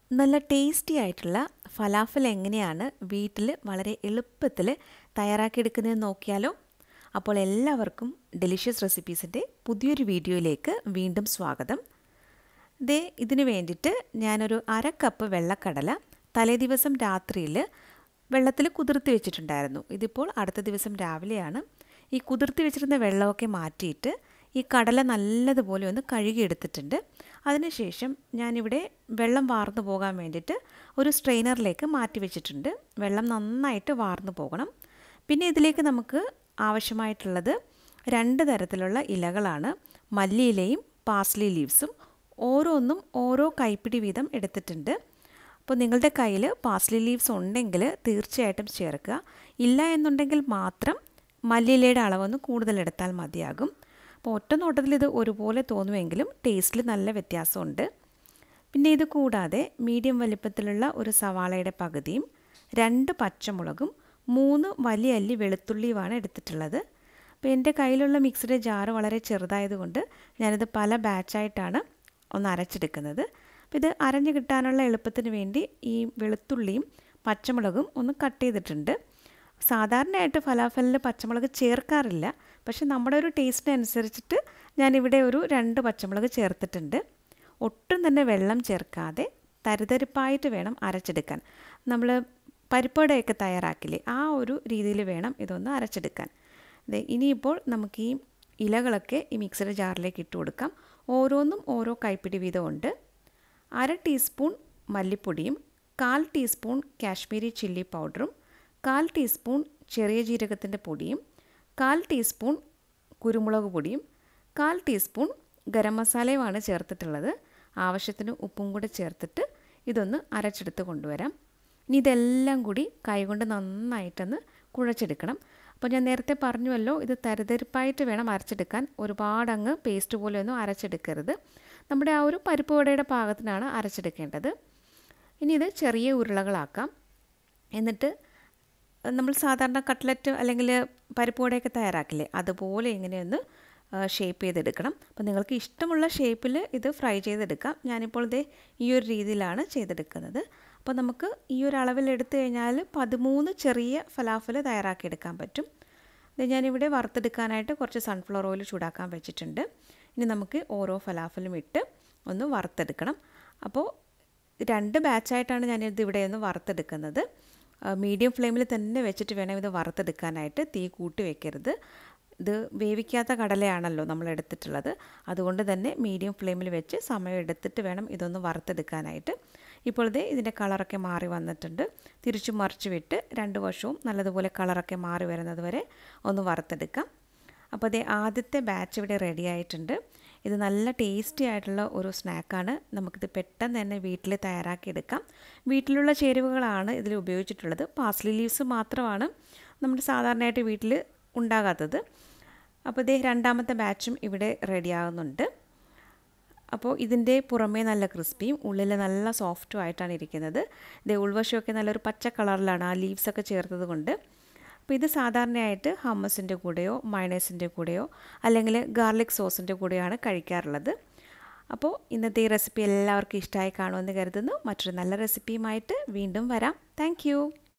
നല്ല ടേസ്റ്റി ആയിട്ടുള്ള ഫലാഫൽ എങ്ങനെയാണ് വീട്ടിൽ വളരെ എളുപ്പത്തിൽ തയ്യാറാക്കിയെടുക്കുന്നതെന്ന് നോക്കിയാലോ അപ്പോൾ എല്ലാവർക്കും ഡെലിഷ്യസ് റെസിപ്പീസിൻ്റെ പുതിയൊരു വീഡിയോയിലേക്ക് വീണ്ടും സ്വാഗതം ദേ ഇതിന് വേണ്ടിയിട്ട് ഞാനൊരു അര കപ്പ് വെള്ളക്കടല തലേ ദിവസം രാത്രിയിൽ വെള്ളത്തിൽ കുതിർത്തി വെച്ചിട്ടുണ്ടായിരുന്നു ഇതിപ്പോൾ അടുത്ത ദിവസം രാവിലെയാണ് ഈ കുതിർത്തി വെച്ചിരുന്ന വെള്ളമൊക്കെ മാറ്റിയിട്ട് ഈ കടല നല്ലതുപോലെ ഒന്ന് കഴുകിയെടുത്തിട്ടുണ്ട് അതിനുശേഷം ഞാനിവിടെ വെള്ളം വാർന്നു പോകാൻ വേണ്ടിയിട്ട് ഒരു സ്ട്രെയിനറിലേക്ക് മാറ്റി വെച്ചിട്ടുണ്ട് വെള്ളം നന്നായിട്ട് വാർന്നു പോകണം പിന്നെ ഇതിലേക്ക് നമുക്ക് ആവശ്യമായിട്ടുള്ളത് രണ്ട് തരത്തിലുള്ള ഇലകളാണ് മല്ലിയിലയും പാസ്ലി ലീവ്സും ഓരോന്നും ഓരോ കൈപ്പിടി വീതം എടുത്തിട്ടുണ്ട് അപ്പോൾ നിങ്ങളുടെ കയ്യിൽ പാസ്ലി ലീവ്സ് ഉണ്ടെങ്കിൽ തീർച്ചയായിട്ടും ചേർക്കുക ഇല്ല എന്നുണ്ടെങ്കിൽ മാത്രം മല്ലിയിലയുടെ അളവൊന്ന് കൂടുതലെടുത്താൽ മതിയാകും അപ്പോൾ ഒറ്റ നോട്ടത്തിൽ ഇത് ഒരുപോലെ തോന്നുമെങ്കിലും ടേസ്റ്റിൽ നല്ല വ്യത്യാസമുണ്ട് പിന്നെ ഇത് കൂടാതെ മീഡിയം വലിപ്പത്തിലുള്ള ഒരു സവാളയുടെ പകുതിയും രണ്ട് പച്ചമുളകും മൂന്ന് വലിയ അല്ലി വെളുത്തുള്ളിയുമാണ് എടുത്തിട്ടുള്ളത് അപ്പോൾ എൻ്റെ കയ്യിലുള്ള മിക്സിയുടെ ജാറ് വളരെ ചെറുതായതുകൊണ്ട് ഞാനിത് പല ബാച്ചായിട്ടാണ് ഒന്ന് അരച്ചെടുക്കുന്നത് അപ്പോൾ ഇത് അരഞ്ഞു കിട്ടാനുള്ള എളുപ്പത്തിന് വേണ്ടി ഈ വെളുത്തുള്ളിയും പച്ചമുളകും ഒന്ന് കട്ട് ചെയ്തിട്ടുണ്ട് സാധാരണയായിട്ട് ഫലാഫലിൽ പച്ചമുളക് ചേർക്കാറില്ല പക്ഷെ നമ്മുടെ ഒരു ടേസ്റ്റിനനുസരിച്ചിട്ട് ഞാനിവിടെ ഒരു രണ്ട് പച്ചമുളക് ചേർത്തിട്ടുണ്ട് ഒട്ടും തന്നെ വെള്ളം ചേർക്കാതെ തരിതരിപ്പായിട്ട് വേണം അരച്ചെടുക്കാൻ നമ്മൾ പരിപ്പടയൊക്കെ തയ്യാറാക്കില്ലേ ആ ഒരു രീതിയിൽ വേണം ഇതൊന്ന് അരച്ചെടുക്കാൻ അതെ ഇനിയിപ്പോൾ നമുക്ക് ഈ ഇലകളൊക്കെ ഈ മിക്സിയുടെ ജാറിലേക്ക് ഇട്ട് കൊടുക്കാം ഓരോന്നും ഓരോ കൈപ്പിടി വീതമുണ്ട് അര ടീസ്പൂൺ മല്ലിപ്പൊടിയും കാൽ ടീസ്പൂൺ കാശ്മീരി ചില്ലി പൗഡറും കാൽ ടീസ്പൂൺ ചെറിയ ജീരകത്തിൻ്റെ പൊടിയും കാൽ ടീസ്പൂൺ കുരുമുളക് പൊടിയും കാൽ ടീസ്പൂൺ ഗരം മസാലയുമാണ് ചേർത്തിട്ടുള്ളത് ആവശ്യത്തിന് ഉപ്പും കൂടെ ചേർത്തിട്ട് ഇതൊന്ന് അരച്ചെടുത്ത് കൊണ്ടുവരാം ഇനി ഇതെല്ലാം കൂടി കൈകൊണ്ട് നന്നായിട്ടൊന്ന് കുഴച്ചെടുക്കണം അപ്പോൾ ഞാൻ നേരത്തെ പറഞ്ഞുവല്ലോ ഇത് തരിതരിപ്പായിട്ട് വേണം അരച്ചെടുക്കാൻ ഒരുപാട് അങ്ങ് പേസ്റ്റ് പോലെ ഒന്നും അരച്ചെടുക്കരുത് നമ്മുടെ ആ ഒരു പരിപ്പ് വടയുടെ പാകത്തിനാണ് അരച്ചെടുക്കേണ്ടത് ഇനി ഇത് ചെറിയ ഉരുളകളാക്കാം എന്നിട്ട് നമ്മൾ സാധാരണ കട്ട്ലറ്റ് അല്ലെങ്കിൽ പരിപ്പ് വടയൊക്കെ തയ്യാറാക്കില്ലേ അതുപോലെ ഇങ്ങനെയൊന്ന് ഷേപ്പ് ചെയ്തെടുക്കണം അപ്പോൾ നിങ്ങൾക്ക് ഇഷ്ടമുള്ള ഷേപ്പിൽ ഇത് ഫ്രൈ ചെയ്തെടുക്കാം ഞാനിപ്പോൾ ഇത് ഈ ഒരു രീതിയിലാണ് ചെയ്തെടുക്കുന്നത് അപ്പോൾ നമുക്ക് ഈ ഒരു അളവിൽ എടുത്തു കഴിഞ്ഞാൽ പതിമൂന്ന് ചെറിയ ഫലാഫൽ തയ്യാറാക്കിയെടുക്കാൻ പറ്റും ഇത് ഞാനിവിടെ വറുത്തെടുക്കാനായിട്ട് കുറച്ച് സൺഫ്ലവർ ഓയിൽ ചൂടാക്കാൻ വെച്ചിട്ടുണ്ട് ഇനി നമുക്ക് ഓരോ ഫലാഫലും ഇട്ട് ഒന്ന് വറുത്തെടുക്കണം അപ്പോൾ രണ്ട് ബാച്ചായിട്ടാണ് ഞാനിത് ഇവിടെ ഒന്ന് വറുത്തെടുക്കുന്നത് മീഡിയം ഫ്ലെയിമിൽ തന്നെ വെച്ചിട്ട് വേണം ഇത് വറുത്തെടുക്കാനായിട്ട് തീ കൂട്ടി വെക്കരുത് ഇത് വേവിക്കാത്ത കടലയാണല്ലോ നമ്മൾ എടുത്തിട്ടുള്ളത് അതുകൊണ്ട് തന്നെ മീഡിയം ഫ്ലെയിമിൽ വെച്ച് സമയം എടുത്തിട്ട് വേണം ഇതൊന്ന് വറുത്തെടുക്കാനായിട്ട് ഇപ്പോൾ ഇത് ഇതിൻ്റെ കളറൊക്കെ മാറി വന്നിട്ടുണ്ട് തിരിച്ചു മറിച്ച് വിട്ട് രണ്ട് വശവും നല്ലതുപോലെ കളറൊക്കെ മാറി വരുന്നത് വരെ ഒന്ന് വറുത്തെടുക്കാം അപ്പോൾ അതേ ആദ്യത്തെ ബാച്ച് ഇവിടെ റെഡി ആയിട്ടുണ്ട് ഇത് നല്ല ടേസ്റ്റി ആയിട്ടുള്ള ഒരു സ്നാക്കാണ് നമുക്കിത് പെട്ടെന്ന് തന്നെ വീട്ടിൽ തയ്യാറാക്കിയെടുക്കാം വീട്ടിലുള്ള ചേരുവകളാണ് ഇതിൽ ഉപയോഗിച്ചിട്ടുള്ളത് പാസ്ലി ലീവ്സ് മാത്രമാണ് നമ്മുടെ സാധാരണയായിട്ട് വീട്ടിൽ ഉണ്ടാകാത്തത് അപ്പോൾ ഇതേ രണ്ടാമത്തെ ബാച്ചും ഇവിടെ റെഡി ആകുന്നുണ്ട് അപ്പോൾ ഇതിൻ്റെ പുറമേ നല്ല ക്രിസ്പിയും ഉള്ളിൽ നല്ല സോഫ്റ്റും ആയിട്ടാണ് ഇരിക്കുന്നത് ഇതേ ഉൾവശമൊക്കെ നല്ലൊരു പച്ച കളറിലാണ് ആ ലീവ്സൊക്കെ ചേർത്തത് കൊണ്ട് അപ്പോൾ ഇത് സാധാരണയായിട്ട് ഹമ്മസിൻ്റെ കൂടെയോ മയണൈസിൻ്റെ കൂടെയോ അല്ലെങ്കിൽ ഗാർലിക് സോസിൻ്റെ കൂടെയാണ് കഴിക്കാറുള്ളത് അപ്പോൾ ഇന്നത്തെ ഈ റെസിപ്പി എല്ലാവർക്കും ഇഷ്ടമായി കാണുമെന്ന് കരുതുന്നു മറ്റൊരു നല്ല റെസിപ്പിയുമായിട്ട് വീണ്ടും വരാം താങ്ക്